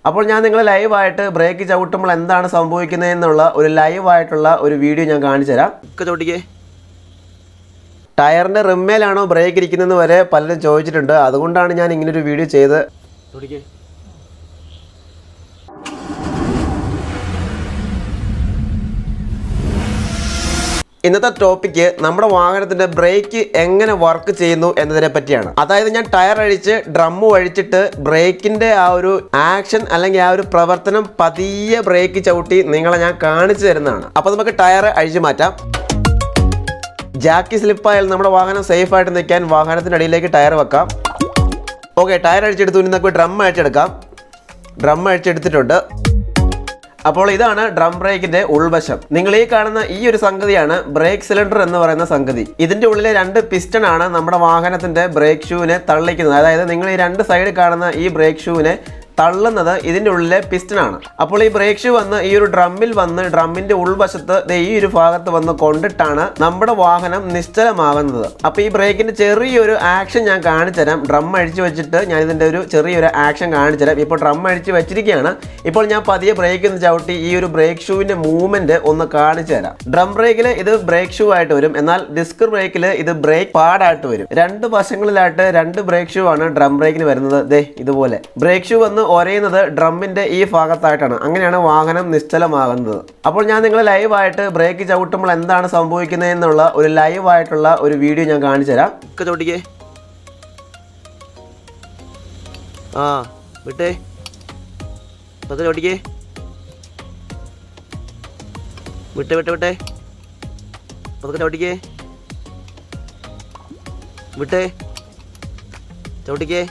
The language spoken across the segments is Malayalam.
അപ്പോൾ ഞാൻ നിങ്ങളെ ലൈവായിട്ട് ബ്രേക്ക് ചവിട്ടുമ്പോൾ എന്താണ് സംഭവിക്കുന്നത് എന്നുള്ള ഒരു ലൈവായിട്ടുള്ള ഒരു വീഡിയോ ഞാൻ കാണിച്ചു തരാം ഒക്കെ ചോട്ടിക്കേ ടയറിൻ്റെ റിമ്മേലാണോ ബ്രേക്ക് ഇരിക്കുന്നതെന്ന് വരെ പലരും ചോദിച്ചിട്ടുണ്ട് അതുകൊണ്ടാണ് ഞാൻ ഇങ്ങനൊരു വീഡിയോ ചെയ്ത് ചോട്ടിക്കേ ഇന്നത്തെ ടോപ്പിക്ക് നമ്മുടെ വാഹനത്തിന്റെ ബ്രേക്ക് എങ്ങനെ വർക്ക് ചെയ്യുന്നു എന്നതിനെ പറ്റിയാണ് അതായത് ഞാൻ ടയർ അഴിച്ച് ഡ്രമ്മ് അഴിച്ചിട്ട് ബ്രേക്കിന്റെ ആ ഒരു ആക്ഷൻ അല്ലെങ്കിൽ ആ ഒരു പ്രവർത്തനം പതിയെ ബ്രേക്ക് ചവിട്ടി നിങ്ങളെ ഞാൻ കാണിച്ചു തരുന്നതാണ് അപ്പോൾ നമുക്ക് ടയർ അഴിച്ചു മാറ്റാം ജാക്കി സ്ലിപ്പായാൽ നമ്മുടെ വാഹനം സേഫ് ആയിട്ട് നിൽക്കാൻ വാഹനത്തിന്റെ അടിയിലേക്ക് ടയർ വെക്കാം ഓക്കെ ടയർ അഴിച്ചെടുത്തു ഇനി നമുക്ക് ഡ്രം അഴിച്ചെടുക്കാം ഡ്രം അഴിച്ചെടുത്തിട്ടുണ്ട് അപ്പോൾ ഇതാണ് ഡ്രം ബ്രേക്കിന്റെ ഉൾവശം നിങ്ങൾ ഈ കാണുന്ന ഈ ഒരു സംഗതിയാണ് ബ്രേക്ക് സിലിണ്ടർ എന്ന് പറയുന്ന സംഗതി ഇതിന്റെ ഉള്ളിലെ രണ്ട് പിസ്റ്റൺ ആണ് നമ്മുടെ വാഹനത്തിന്റെ ബ്രേക്ക് ഷൂവിനെ തള്ളിക്കുന്നത് അതായത് നിങ്ങൾ ഈ രണ്ട് സൈഡ് കാണുന്ന ഈ ബ്രേക്ക് ഷൂവിനെ തള്ളുന്നത് ഇതിന്റെ ഉള്ളിലെ പിസ്റ്റൺ ആണ് അപ്പോൾ ഈ ബ്രേക്ക് ഷൂ വന്ന് ഈ ഒരു ഡ്രമ്മിൽ വന്ന് ഡ്രമ്മിന്റെ ഉൾവശത്ത് ദേ ഈ ഒരു ഭാഗത്ത് വന്ന് കൊണ്ടിട്ടാണ് നമ്മുടെ വാഹനം നിശ്ചലമാകുന്നത് അപ്പോൾ ഈ ബ്രേക്കിന്റെ ചെറിയൊരു ആക്ഷൻ ഞാൻ കാണിച്ചു തരാം ഡ്രം അഴിച്ചു വെച്ചിട്ട് ഞാൻ ഇതിന്റെ ഒരു ചെറിയൊരു ആക്ഷൻ കാണിച്ചു തരാം ഇപ്പോൾ ഡ്രം അഴിച്ച് വെച്ചിരിക്കുകയാണ് ഇപ്പോൾ ഞാൻ പതിയെ ബ്രേക്ക് ഒന്ന് ചവിട്ടി ഈ ഒരു ബ്രേക്ക് ഷൂവിന്റെ മൂവ്മെന്റ് ഒന്ന് കാണിച്ചു തരാം ഡ്രം ബ്രേക്കിൽ ഇത് ബ്രേക്ക് ഷൂ ആയിട്ട് വരും എന്നാൽ ഡിസ്ക് ബ്രേക്കിൽ ഇത് ബ്രേക്ക് പാഡായിട്ട് വരും രണ്ട് വശങ്ങളിലായിട്ട് രണ്ട് ബ്രേക്ക് ഷൂ ആണ് ഡ്രം ബ്രേക്കിന് വരുന്നത് ദേ ഇതുപോലെ ബ്രേക്ക് ഷൂ വന്ന് ഒരയുന്നത് ഡ്രമ്മിന്റെ ഈ ഭാഗത്തായിട്ടാണ് അങ്ങനെയാണ് വാഹനം നിശ്ചലമാകുന്നത് അപ്പോൾ ഞാൻ നിങ്ങളെ ലൈവായിട്ട് ബ്രേക്ക് ചവിട്ടുമ്പോൾ എന്താണ് സംഭവിക്കുന്നത് എന്നുള്ള ഒരു ലൈവായിട്ടുള്ള ഒരു വീഡിയോ ഞാൻ കാണിച്ചു തരാം ഒക്കെ ചോട്ടിക്കേ ആ വിട്ടേ പതുക്കെ ചോട്ടിക്കേ വിട്ടേ വിട്ടേ വിട്ടേ പതുക്കെ ചവിട്ടിക്കേ വിട്ടേ ചവിട്ടിക്കേ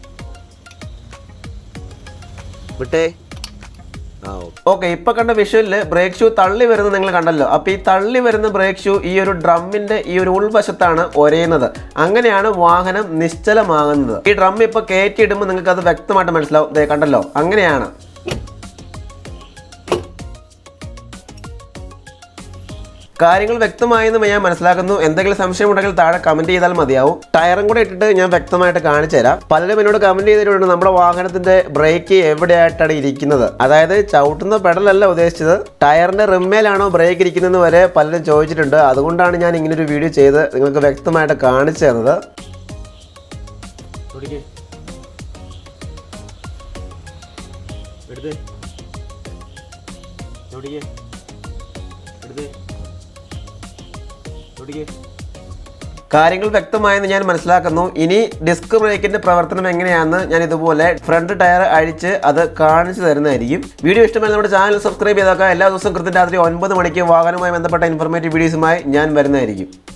വിട്ടേ ഓക്കെ ഇപ്പൊ കണ്ട വിഷ്വലില് ബ്രേക്ക് ഷൂ തള്ളി വരുന്നത് നിങ്ങൾ കണ്ടല്ലോ അപ്പൊ ഈ തള്ളി വരുന്ന ബ്രേക്ക് ഷൂ ഈ ഒരു ഡ്രമ്മിന്റെ ഈ ഒരു ഉൾവശത്താണ് ഒരയുന്നത് അങ്ങനെയാണ് വാഹനം നിശ്ചലമാകുന്നത് ഈ ഡ്രം ഇപ്പൊ കയറ്റിയിടുമ്പോൾ നിങ്ങൾക്ക് അത് വ്യക്തമായിട്ട് മനസ്സിലാവും ദേ കണ്ടല്ലോ അങ്ങനെയാണ് കാര്യങ്ങൾ വ്യക്തമായെന്ന് ഞാൻ മനസ്സിലാക്കുന്നു എന്തെങ്കിലും സംശയം ഉണ്ടെങ്കിൽ താഴെ കമന്റ് ചെയ്താൽ മതിയാവും ടയറും കൂടെ ഇട്ടിട്ട് ഞാൻ വ്യക്തമായിട്ട് കാണിച്ചു തരാം പലരും എന്നോട് കമന്റ് ചെയ്തിട്ടുണ്ട് നമ്മുടെ വാഹനത്തിന്റെ ബ്രേക്ക് എവിടെയായിട്ടാണ് ഇരിക്കുന്നത് അതായത് ചവിട്ടുന്ന പെടലല്ല ഉദ്ദേശിച്ചത് ടയറിന്റെ റിമ്മേലാണോ ബ്രേക്ക് ഇരിക്കുന്നതെന്ന് വരെ പലരും ചോദിച്ചിട്ടുണ്ട് അതുകൊണ്ടാണ് ഞാൻ ഇങ്ങനൊരു വീഡിയോ ചെയ്ത് നിങ്ങൾക്ക് വ്യക്തമായിട്ട് കാണിച്ചു തന്നത് എടുത്തേ എടുത്തേ കാര്യങ്ങൾ വ്യക്തമായെന്ന് ഞാൻ മനസ്സിലാക്കുന്നു ഇനി ഡിസ്ക് ബ്രേക്കിന്റെ പ്രവർത്തനം എങ്ങനെയാണെന്ന് ഞാൻ ഇതുപോലെ ഫ്രണ്ട് ടയർ അഴിച്ച് അത് കാണിച്ചു തരുന്നതായിരിക്കും വീഡിയോ ഇഷ്ടമായി നമ്മുടെ ചാനൽ സബ്സ്ക്രൈബ് ചെയ്തേക്കാം എല്ലാ ദിവസവും കൃത്യം രാത്രി ഒൻപത് മണിക്ക് വാഹനവുമായി ബന്ധപ്പെട്ട ഇൻഫർമേറ്റീവ് വീഡിയോസുമായി ഞാൻ വരുന്നതായിരിക്കും